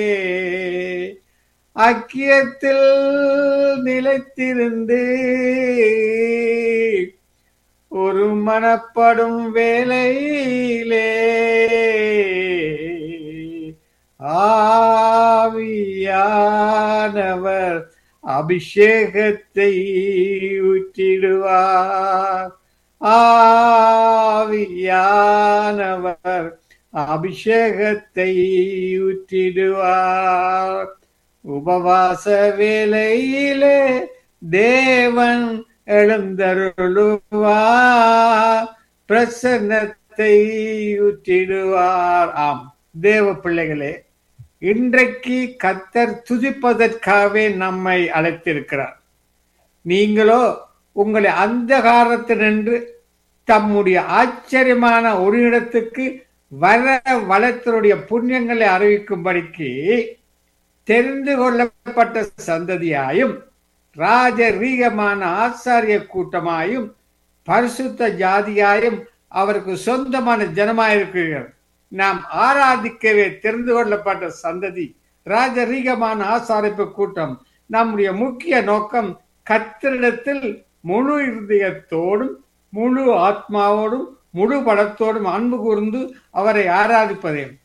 அக்கியத்தில் நிலைத்திருந்து ஒரு மனப்படும் வேலையிலே ஆவியானவர் அபிஷேகத்தை ஊற்றிடுவார் ஆவியானவர் அபிஷேகத்தை ஊற்றிடுவார் உபவாச வேளையிலே தேவன் எழுந்தருளுவார் பிரசன்னத்தை ஊற்றிடுவார் ஆம் தேவ பிள்ளைகளே இன்றைக்கு கத்தர் துதிப்பதற்காகவே நம்மை அழைத்திருக்கிறார் நீங்களோ உங்களை அந்த காலத்தினின்று தம்முடைய ஆச்சரியமான ஒரு இடத்துக்கு வர வளர்த்தருடைய புண்ணியங்களை அறிவிக்கும்படிக்கு தெரிந்து கொள்ளப்பட்ட சந்ததியாயும் ராஜரீகமான ஆசாரிய கூட்டமாயும் பரிசுத்த ஜாதியாயும் அவருக்கு சொந்தமான ஜனமாயிருக்கிறீர்கள் நாம் ஆராதிக்கவே தெரிந்து கொள்ளப்பட்ட சந்ததி ராஜரீகமான ஆசாரிப்பு கூட்டம் நம்முடைய முக்கிய நோக்கம் கத்திரிடத்தில் முழு இருதயத்தோடும் முழு ஆத்மாவோடும் முழு பலத்தோடும் அன்பு கூர்ந்து அவரை ஆராதிப்பதே